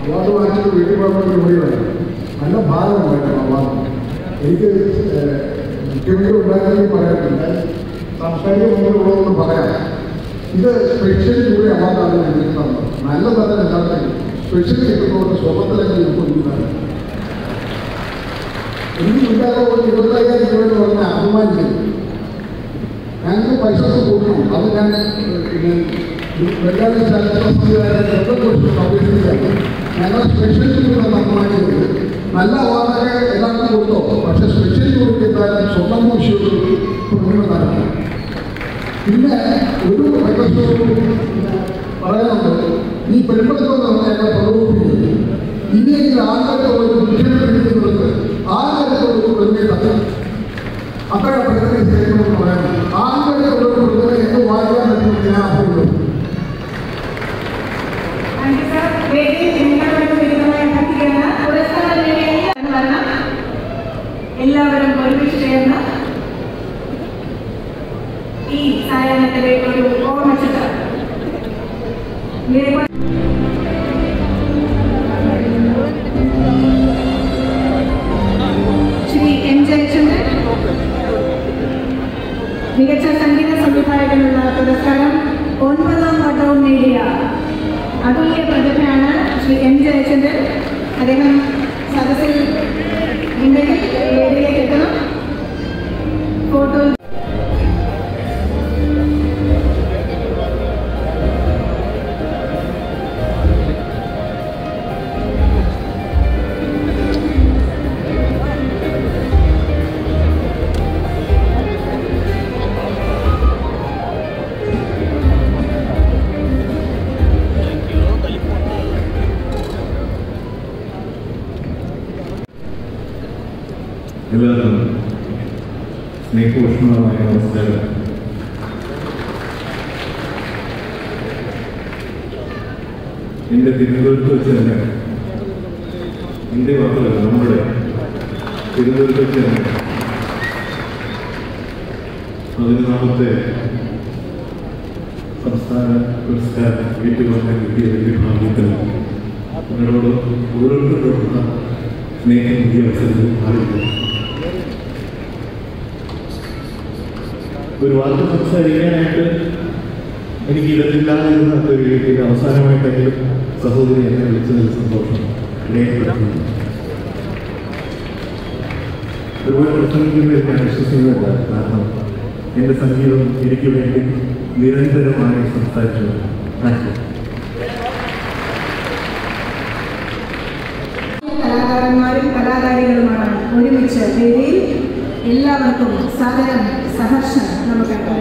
award വാങ്ങിച്ചിട്ട് വീട്ടിൽ പോയപ്പോൾ ജോലിയാണ് നല്ല ഭാഗം വേണം അവാർഡ് എനിക്ക് ഏഹ്, മുഖ്യമന്ത്രി ഉണ്ടാക്കി പറയാനില്ല സാംസ്കാരിക മന്ത്രിയോടൊന്ന് പറയാം ഇത് സ്പെഷ്യൽ ജൂറി അവാർഡാണ് എനിക്ക് തന്നത് നല്ലതാണ് എല്ലാവർക്കും സ്പെഷ്യൽ കിട്ടുന്നതുകൊണ്ട് സ്വർണ്ണത്തിലെങ്കിലും കൊടുക്കുന്നതാണ് എനിക്ക് ഉണ്ടാകാൻ ഒരു ഇരുപത്തയ്യായിരം രൂപ എന്ന് പറഞ്ഞാൽ അഭിമാനിക്കുന്നു ഞങ്ങൾക്ക് പൈസ കൊടുക്കണം അത് ഞാൻ പിന്നെ ബംഗാളി ചലച്ചിത്ര സംവിധാനം പബ്ലിസിറ്റിയാണ് ഞങ്ങൾ സ്പെഷ്യൽ ജൂറി അഭിമാനിക്കുന്നത് നല്ല അവാർഡൊക്കെ എല്ലാവർക്കും കൊടുത്തോ പക്ഷെ സ്പെഷ്യൽ ജൂറിക്ക് എന്തായാലും സ്വന്തം വിഷയത്തിൽ പ്രമുഖതാണ് പിന്നെ ഒരു മൈക്രോസോഫ്റ്റ് പറയാനുണ്ട് ഈ പെൺമക്കൾ ഞങ്ങൾ പ്രലോഭിപ്പിക്കുന്നത് ഇനിയെങ്കിലും ആളുകളുടെ ഒരു മുഖ്യമന്ത്രി എടുക്കുന്നത് ആളുകളുടെ ഒരു പ്രതിനിധി അത്ര പ്രതിനിധി ചെയ്യണമെന്ന് പറയാം ആളുകളുടെ ഒരു പ്രതിനിധി എന്ത് വായിക്കാൻ പറ്റുമെന്ന് ഞാൻ അഭിപ്രായം താങ്ക് യു സർ വേദിയിൽ നിങ്ങളുടെ വിരുദ്ധമായ ഭക്തിയാണ് പുരസ്കാരം നേടിയ എല്ലാവരും വരണം എല്ലാവരും ഒരുമിച്ച് ചേർന്ന് ഈ സായാഹ്നത്തിലെ ഒരു ഓർമ്മച്ചിട്ട് നിരവധി ശ്രീ എം ജയചന്ദ്രൻ മികച്ച സംഗീത സംവിധായകനുള്ള പുരസ്കാരം ഒൻപതാം വട്ടവും നേടിയ അതുല്യ പ്രതിഭയാണ് ശ്രീ എം ജയചന്ദ്രൻ അദ്ദേഹം സദസ്സിൽ ഉണ്ടെങ്കിൽ വേദിയിലേക്ക് എത്തണം ഫോട്ടോ എല്ലാവർക്കും സ്നേഹോഷ്മമായ നമസ്കാരം എൻ്റെ തിരുവനന്തപുരത്ത് വെച്ച് തന്നെ എൻ്റെ മാത്രമല്ല നമ്മുടെ തിരുവനന്തപുരത്ത് വെച്ച് തന്നെ പതിനൊന്നാമത്തെ സംസ്ഥാന പുരസ്കാരം ഏറ്റുവാങ്ങാൻ കിട്ടിയ വലിയ ഭാഗ്യത്തിൽ നിങ്ങളോട് ഓരോരുത്തരോടുള്ള സ്നേഹം ഈ അവസരത്തിൽ അറിയിക്കുന്നു ഒരു വാർത്ത സംസാരിക്കാനായിട്ട് എനിക്ക് ഇടത്തില്ലാതിരുന്ന ഒരു രീതിയിൽ അവസാനമായിട്ടെങ്കിലും സഹോദരി എന്നെ വിളിച്ചതിൽ സന്തോഷം രേഖപ്പെടുത്തുന്നു ഒരുപാട് പ്രസംഗിക്കുന്നത് ഞാൻ വിശ്വസിക്കുന്നില്ല കാരണം എൻ്റെ സംഗീതം എനിക്ക് വേണ്ടി നിരന്തരമായി സംസാരിച്ചു താങ്ക് യു കലാകാരന്മാരും കലാകാരികളുമാണ് ഒരുമിച്ച് വേദിയിൽ എല്ലാവർക്കും സാദരം സഹർഷം നമുക്ക്